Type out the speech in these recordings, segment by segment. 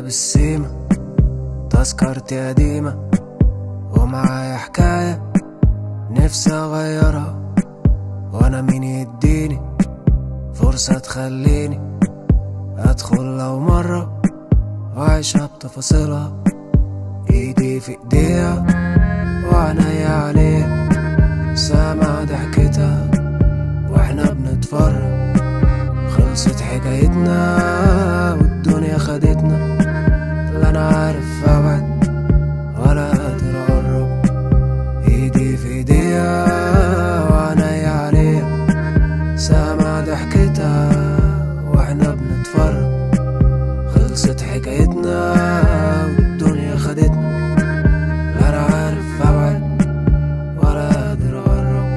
باب السيما تذكرتي قديمة ومعايا حكاية نفسي أغيرها وأنا مين يديني فرصة تخليني أدخل لو مرة وأعيشها بتفاصيلها إيدي في إيديها وعينيا عليها سامع ضحكتها وإحنا بنتفرج خلصت حكايتنا والدنيا خدتنا لا انا عارف ابعد ولا قادر اقرب ايدي في ايديها وعينيا عليها سامع ضحكتها واحنا بنتفرج خلصت حكايتنا والدنيا خدتنا لا انا عارف ابعد ولا قادر اقرب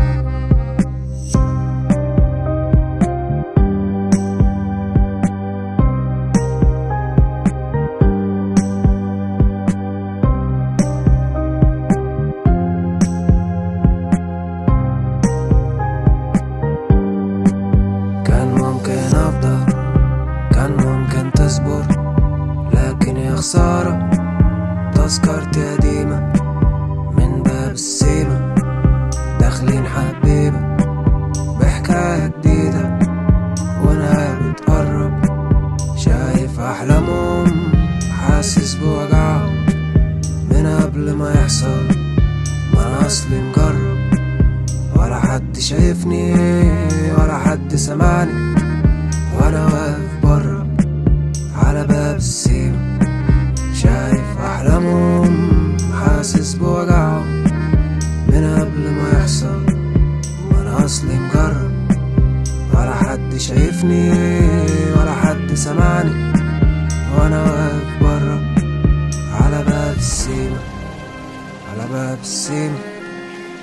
كان ممكن أفضل كان ممكن تصبر لكن يا خسارة تذكرتي قديمة من باب السيما داخلين حبيبة بحكاية جديدة ونهاية بتقرب شايف أحلامهم حاسس بوجعهم من قبل ما يحصل ما أنا أصلي مجرب ولا حد شايفني ولا حد سمعني وانا واقف برا على باب السيما شايف احلامهم حاسس بوجعهم من قبل ما يحصل وانا اصلي مجرب ولا حد شايفني ولا حد سمعني وانا واقف برا على باب السيما على باب السيما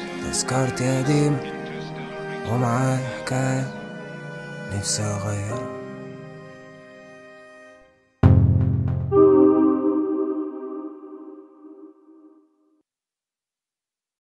تذكرتي قديمة ومعايا حكاية نفسي أغيرها